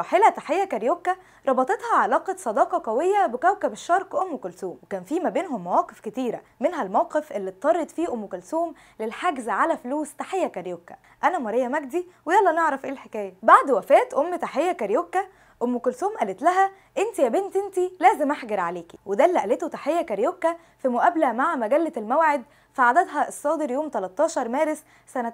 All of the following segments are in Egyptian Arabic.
الراحلة تحية كاريوكا ربطتها علاقة صداقة قوية بكوكب الشرق أم كلثوم وكان في ما بينهم مواقف كتيرة منها الموقف اللي اضطرت فيه أم كلثوم للحجز على فلوس تحية كاريوكا أنا ماريا مجدي ويلا نعرف إيه الحكاية بعد وفاة أم تحية كاريوكا ام كلثوم قالت لها انت يا بنت انت لازم احجر عليكي وده اللي قالته تحيه كاريوكا في مقابله مع مجله الموعد في عددها الصادر يوم 13 مارس سنة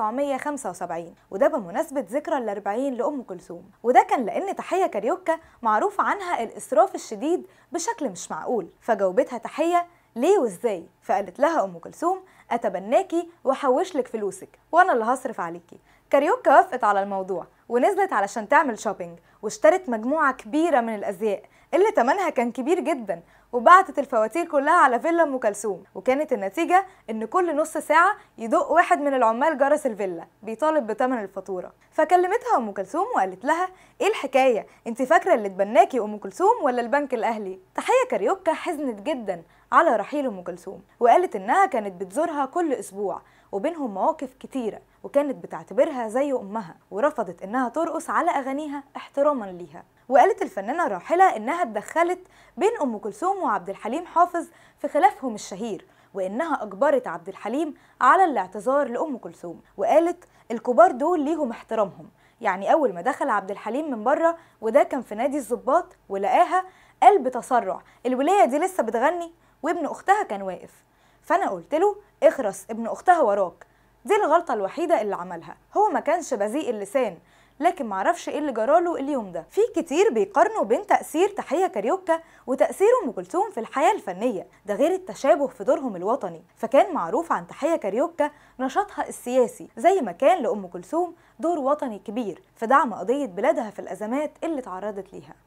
1975 وده بمناسبة ذكرى الأربعين لأم كلثوم وده كان لأن تحية كاريوكا معروف عنها الإسراف الشديد بشكل مش معقول فجاوبتها تحية ليه وازاي فقالت لها ام كلثوم اتبناكي واحوش لك فلوسك وانا اللي هصرف عليكي كاريوكا وافقت على الموضوع ونزلت علشان تعمل شوبينج واشترت مجموعة كبيرة من الأزياء اللي تمنها كان كبير جدا وبعتت الفواتير كلها على فيلا ام كلثوم وكانت النتيجه ان كل نص ساعه يدق واحد من العمال جرس الفيلا بيطالب بثمن الفاتوره فكلمتها ام كلثوم وقالت لها ايه الحكايه انت فاكره اللي اتبناكي ام كلثوم ولا البنك الاهلي تحيه كاريوكا حزنت جدا على رحيل ام كلثوم وقالت انها كانت بتزورها كل اسبوع وبينهم مواقف كتيره وكانت بتعتبرها زي امها ورفضت انها ترقص على اغانيها احتراما ليها وقالت الفنانه راحله انها اتدخلت بين ام كلثوم وعبد الحليم حافظ في خلافهم الشهير وانها اجبرت عبد الحليم على الاعتذار لام كلثوم وقالت الكبار دول ليهم احترامهم يعني اول ما دخل عبد الحليم من بره وده كان في نادي الظباط ولقاها قال بتسرع الولايه دي لسه بتغني وابن اختها كان واقف فانا قلت له اخرس ابن اختها وراك دي الغلطه الوحيده اللي عملها هو ما كانش بذيء اللسان لكن معرفش ايه اللي جراله اليوم ده في كتير بيقارنوا بين تأثير تحية كاريوكا وتأثير أم كلثوم في الحياة الفنية ده غير التشابه في دورهم الوطني فكان معروف عن تحية كاريوكا نشاطها السياسي زي ما كان لأم كلثوم دور وطني كبير في دعم قضية بلادها في الأزمات اللي تعرضت ليها